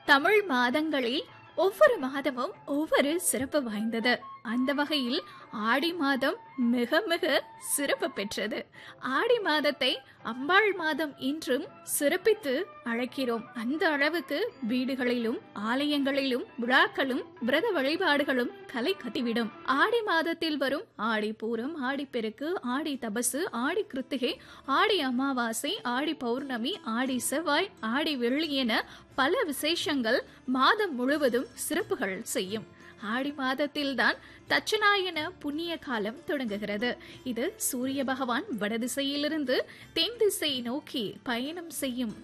தமிழ் மாதங்களில் ஒவ்வொரு மாதமும் ஒவ்வொரு சிறப்பு வாய்ந்தது அந்த வகையில் ஆடி மாதம் மிக மிக சிறப்பு பெற்றது ஆடி மாதத்தை அம்பாள் மாதம் இன்றும் சிறப்பித்து அழைக்கிறோம் அந்த அளவுக்கு வீடுகளிலும் ஆலயங்களிலும் விழாக்களும் விரத வழிபாடுகளும் கலை கட்டிவிடும் ஆடி மாதத்தில் வரும் ஆடி பூரம் ஆடி பெருக்கு ஆடி தபசு ஆடி கிருத்திகை ஆடி அமாவாசை ஆடி பௌர்ணமி ஆடி செவ்வாய் ஆடி வெள்ளி என பல விசேஷங்கள் மாதம் முழுவதும் சிறப்புகள் செய்யும் ஆடி மாதத்தில்தான் தட்சநாயன புண்ணிய காலம் தொடங்குகிறது இது சூரிய பகவான் வடதிசையிலிருந்து தென் திசை நோக்கி பயணம் செய்யும்